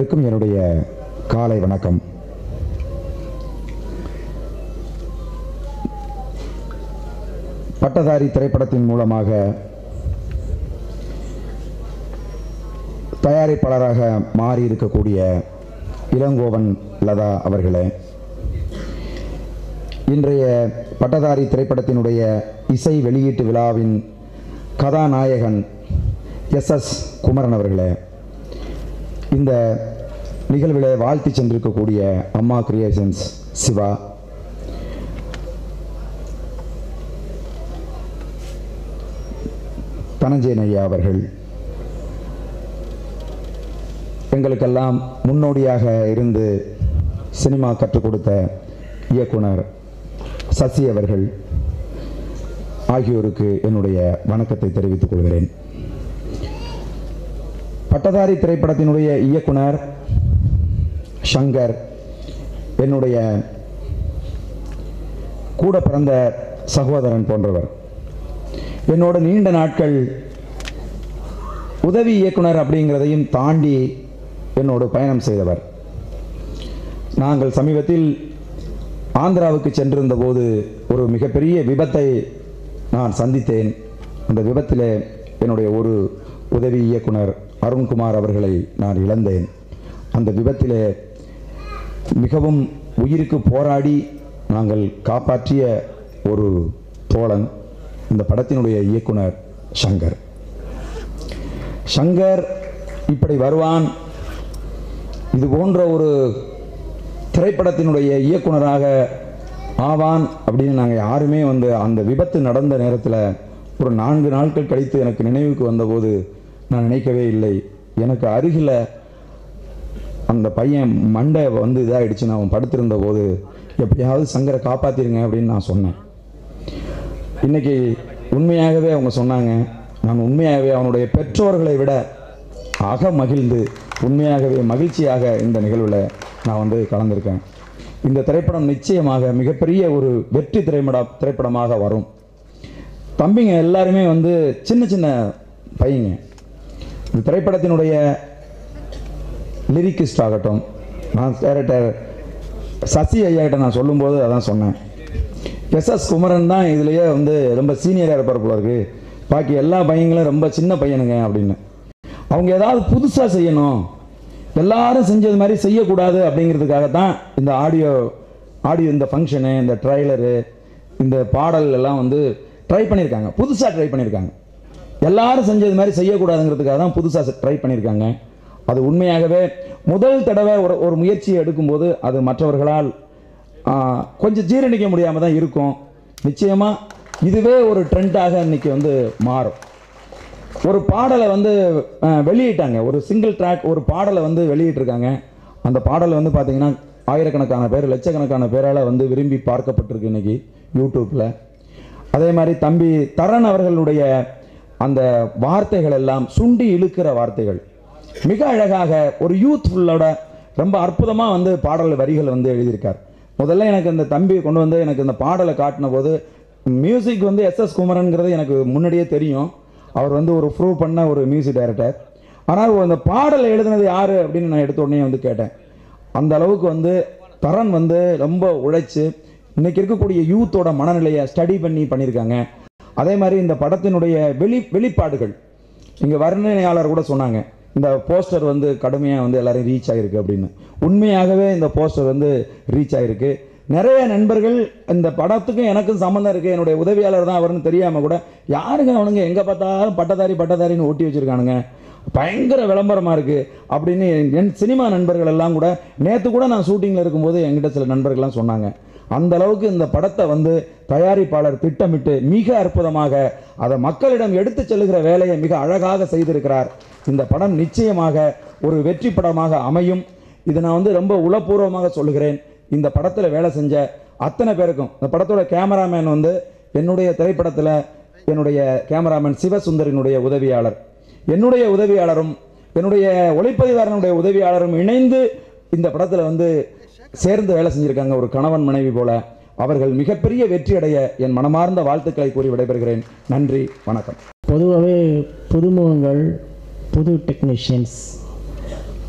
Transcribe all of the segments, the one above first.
அனைவருக்கும் என்னுடைய காலை வணக்கம் பட்டதாரி திரைப்படத்தின் மூலமாக தயாரிப்பாளராக மாறி இருக்கக்கூடிய இளங்கோவன் லதா அவர்களே இன்றைய பட்டதாரி திரைப்படத்தினுடைய இசை வெளியீட்டு விழாவின் கதாநாயகன் எஸ் எஸ் குமரன் அவர்களே இந்த நிகழ்வில் வாழ்த்தி சென்றிருக்கக்கூடிய அம்மா கிரியேஷன்ஸ் சிவா தனஞ்சயன் ஐயா அவர்கள் எங்களுக்கெல்லாம் முன்னோடியாக இருந்து சினிமா கற்றுக் கொடுத்த இயக்குனர் சசி அவர்கள் ஆகியோருக்கு என்னுடைய வணக்கத்தை தெரிவித்துக் கொள்கிறேன் பட்டதாரி திரைப்படத்தினுடைய இயக்குனர் ஷங்கர் என்னுடைய கூட பிறந்த சகோதரன் போன்றவர் என்னோட நீண்ட நாட்கள் உதவி இயக்குனர் அப்படிங்கிறதையும் தாண்டி என்னோடு பயணம் செய்தவர் நாங்கள் சமீபத்தில் ஆந்திராவுக்கு சென்றிருந்த போது ஒரு மிகப்பெரிய விபத்தை நான் சந்தித்தேன் அந்த விபத்திலே என்னுடைய ஒரு உதவி இயக்குனர் அருண்குமார் அவர்களை நான் இழந்தேன் அந்த விபத்திலே மிகவும் உயிருக்கு போராடி நாங்கள் காப்பாற்றிய ஒரு தோழன் இந்த படத்தினுடைய இயக்குனர் ஷங்கர் ஷங்கர் இப்படி வருவான் இது போன்ற ஒரு திரைப்படத்தினுடைய இயக்குனராக ஆவான் அப்படின்னு நாங்கள் யாருமே வந்து அந்த விபத்து நடந்த நேரத்தில் ஒரு நான்கு நாட்கள் கழித்து எனக்கு நினைவுக்கு வந்தபோது நான் நினைக்கவே இல்லை எனக்கு அருகில் அந்த பையன் மண்டை வந்து இதாகிடுச்சு நான் அவன் படுத்திருந்த போது எப்படியாவது சங்கரை காப்பாற்றிருங்க அப்படின்னு நான் சொன்னேன் இன்னைக்கு உண்மையாகவே அவங்க சொன்னாங்க நான் உண்மையாகவே அவனுடைய பெற்றோர்களை விட அக மகிழ்ந்து உண்மையாகவே மகிழ்ச்சியாக இந்த நிகழ்வில் நான் வந்து கலந்திருக்கேன் இந்த திரைப்படம் நிச்சயமாக மிகப்பெரிய ஒரு வெற்றி திரைப்பட திரைப்படமாக வரும் தம்பிங்க எல்லாருமே வந்து சின்ன சின்ன பையங்க இந்த திரைப்படத்தினுடைய லிரிக்கிஸ்ட் ஆகட்டும் நான் டேரக்டர் சசி ஐயாகிட்ட நான் சொல்லும்போது அதான் சொன்னேன் எஸ் எஸ் குமரன் தான் இதுலேயே வந்து ரொம்ப சீனியராக இருப்பார் போல இருக்கு பாக்கி எல்லா பையங்களும் ரொம்ப சின்ன பையனுங்க அப்படின்னு அவங்க ஏதாவது புதுசாக செய்யணும் எல்லாரும் செஞ்சது மாதிரி செய்யக்கூடாது அப்படிங்கிறதுக்காக தான் இந்த ஆடியோ ஆடியோ இந்த ஃபங்க்ஷனு இந்த ட்ரைலரு இந்த பாடல் எல்லாம் வந்து ட்ரை பண்ணியிருக்காங்க புதுசாக ட்ரை பண்ணியிருக்காங்க எல்லாரும் செஞ்சது மாதிரி செய்யக்கூடாதுங்கிறதுக்காக தான் புதுசாக ட்ரை பண்ணியிருக்காங்க அது உண்மையாகவே முதல் தடவை ஒரு ஒரு முயற்சியை எடுக்கும்போது அது மற்றவர்களால் ஆ, கொஞ்சம் ஜீரணிக்க முடியாமல் தான் இருக்கும் நிச்சயமாக இதுவே ஒரு ட்ரெண்டாக இன்னைக்கு வந்து மாறும் ஒரு பாடலை வந்து அஹ், வெளியிட்டாங்க ஒரு சிங்கிள் ட்ராக் ஒரு பாடலை வந்து வெளியிட்டிருக்காங்க அந்த பாடல் வந்து பார்த்தீங்கன்னா ஆயிரக்கணக்கான பேர் லட்சக்கணக்கான பேரால் வந்து விரும்பி பார்க்கப்பட்டிருக்கு இன்னைக்கு யூடியூப்பில் அதே மாதிரி தம்பி தரன் அவர்களுடைய அந்த வார்த்தைகள் எல்லாம் சுண்டி இழுக்கிற வார்த்தைகள் மிக அழகாக ஒரு யூத்ஃபுல்லோட ரொம்ப அற்புதமாக வந்து பாடல் வரிகள் வந்து எழுதியிருக்கார் முதல்ல எனக்கு இந்த தம்பி கொண்டு வந்து எனக்கு இந்த பாடலை காட்டின போது மியூசிக் வந்து எஸ் எஸ் குமரன்கிறது எனக்கு முன்னாடியே தெரியும் அவர் வந்து ஒரு ப்ரூவ் பண்ண ஒரு மியூசிக் டைரக்டர் ஆனால் அந்த பாடலை எழுதுனது யார் அப்படின்னு நான் எடுத்த உடனே வந்து கேட்டேன் அந்த அளவுக்கு வந்து தரன் வந்து ரொம்ப உழைச்சு இன்னைக்கு இருக்கக்கூடிய யூத்தோட மனநிலையை ஸ்டடி பண்ணி பண்ணியிருக்காங்க அதே மாதிரி இந்த படத்தினுடைய வெளி வெளிப்பாடுகள் இங்கே வர்ணனையாளர் கூட சொன்னாங்க இந்த போஸ்டர் வந்து கடுமையாக வந்து எல்லாரையும் ரீச் ஆகிருக்கு அப்படின்னு உண்மையாகவே இந்த போஸ்டர் வந்து ரீச் ஆகிருக்கு நிறைய நண்பர்கள் இந்த படத்துக்கும் எனக்கும் சம்மந்தம் இருக்குது என்னுடைய உதவியாளர் தான் அவர்னு தெரியாமல் கூட யாருங்க அவனுங்க எங்கே பார்த்தாலும் பட்டதாரி பட்டதாரின்னு ஒட்டி வச்சுருக்கானுங்க பயங்கர விளம்பரமாக இருக்குது அப்படின்னு என் சினிமா நண்பர்கள் எல்லாம் கூட நேற்று கூட நான் ஷூட்டிங்கில் இருக்கும்போது என்கிட்ட சில நண்பர்கள்லாம் சொன்னாங்க அந்த அளவுக்கு இந்த படத்தை வந்து தயாரிப்பாளர் திட்டமிட்டு மிக அற்புதமாக அதை மக்களிடம் எடுத்து செல்லுகிற வேலையை மிக அழகாக செய்திருக்கிறார் இந்த படம் நிச்சயமாக ஒரு வெற்றி படமாக அமையும் இதை நான் வந்து ரொம்ப உளப்பூர்வமாக சொல்லுகிறேன் இந்த படத்தில் வேலை செஞ்ச அத்தனை பேருக்கும் இந்த படத்தோட கேமராமேன் வந்து என்னுடைய திரைப்படத்தில் என்னுடைய கேமராமேன் சிவசுந்தரினுடைய உதவியாளர் என்னுடைய உதவியாளரும் என்னுடைய ஒளிப்பதிவாளனுடைய உதவியாளரும் இணைந்து இந்த படத்தில் வந்து சேர்ந்து வேலை செஞ்சிருக்காங்க ஒரு கணவன் மனைவி போல அவர்கள் மிகப்பெரிய வெற்றி அடைய என் மனமார்ந்த வாழ்த்துக்களை கூறி விடைபெறுகிறேன் நன்றி வணக்கம் பொதுவாகவே புதுமுகங்கள் புது டெக்னீஷியன்ஸ்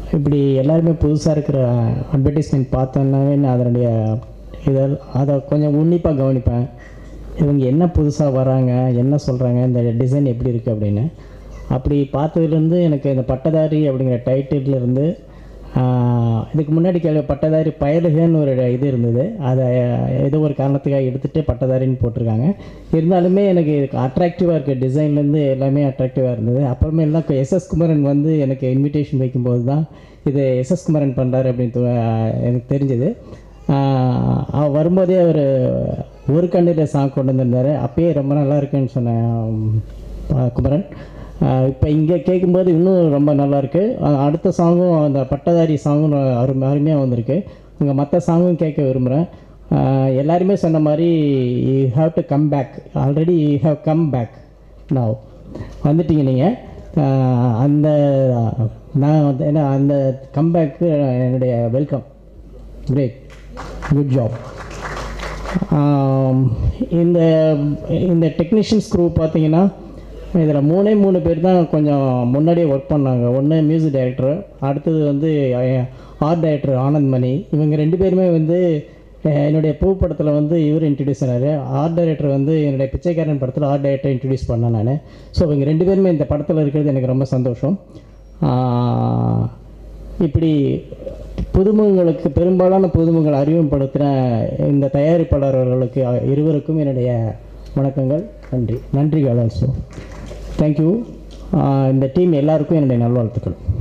இப்படி எல்லாருமே புதுசாக இருக்கிற அட்வர்டைஸ்மெண்ட் பார்த்தோன்னாவே நான் அதனுடைய இதை அதை கொஞ்சம் உன்னிப்பாக கவனிப்பேன் இவங்க என்ன புதுசாக வராங்க என்ன சொல்கிறாங்க இந்த டிசைன் எப்படி இருக்குது அப்படின்னு அப்படி பார்த்ததுலேருந்து எனக்கு இந்த பட்டதாரி அப்படிங்கிற டைட்டில் இருந்து ஆஹ், இதுக்கு முன்னாடி கேள்வி பட்டதாரி பயலுகன்னு ஒரு இது இருந்தது அதை ஏதோ ஒரு காரணத்துக்காக எடுத்துகிட்டு பட்டதாரின்னு போட்டிருக்காங்க இருந்தாலுமே எனக்கு அட்ராக்டிவாக இருக்குது டிசைன்லேருந்து எல்லாமே அட்ராக்டிவாக இருந்தது அப்புறமேல் தான் எஸ்எஸ் குமரன் வந்து எனக்கு இன்விடேஷன் வைக்கும்போது தான் இது எஸ்எஸ் குமரன் பண்ணுறாரு அப்படின்னு தோ- எனக்கு தெரிஞ்சது ஆஹ் அவர் வரும்போதே அவர் ஒரு கண்ணில் சாங் கொண்டு வந்திருந்தார் அப்பயே ரொம்ப நல்லா இருக்குன்னு சொன்னேன் ஆஹ் குமரன் இப்போ இங்கே கேட்கும்போது இன்னும் ரொம்ப நல்லா இருக்கு அஹ் அடுத்த சாங்கும் அந்த பட்டதாரி சாங்கும் அருமை அருமையாக வந்திருக்கு உங்கள் மற்ற சாங்கும் கேட்க விரும்புகிறேன் எல்லாருமே சொன்ன மாதிரி you have to come back already you have come back now வந்துட்டீங்க நீங்கள் அந்த நான் வந்து ஏன்னா அந்த கம்பேக்கு என்னுடைய வெல்கம் கிரேட் குட் ஜாப் இந்த இந்த டெக்னீஷியன்ஸ் குரூப் பார்த்தீங்கன்னா இதில் மூணே மூணு பேர் தான் கொஞ்சம் முன்னாடியே ஒர்க் பண்ணாங்க ஒன்று மியூசிக் டைரக்டர் அடுத்தது வந்து ஆர்ட் டைரக்டர் ஆனந்த் மணி இவங்க ரெண்டு பேருமே வந்து அஹ், என்னுடைய பூ படத்தில் வந்து இவர் இன்ட்ரடியூஸ் ஆனார் ஆர்ட் டைரக்டர் வந்து என்னுடைய பிச்சைக்காரன் படத்தில் ஆர்ட் டைரக்டர் இன்ட்ரடியூஸ் பண்ணேன் நான் ஸோ இவங்க ரெண்டு பேருமே இந்த படத்தில் இருக்கிறது எனக்கு ரொம்ப சந்தோஷம் ஆஹ், இப்படி புதுமுகங்களுக்கு பெரும்பாலான புதுமுகங்கள் அறிமுகப்படுத்தின இந்த தயாரிப்பாளர்களுக்கு இருவருக்கும் என்னுடைய வணக்கங்கள் நன்றி நன்றிகள் ஆல்சோ தேங்க்யூ இந்த டீம் எல்லாருக்கும் என்னுடைய நல்வாழ்த்துக்கள்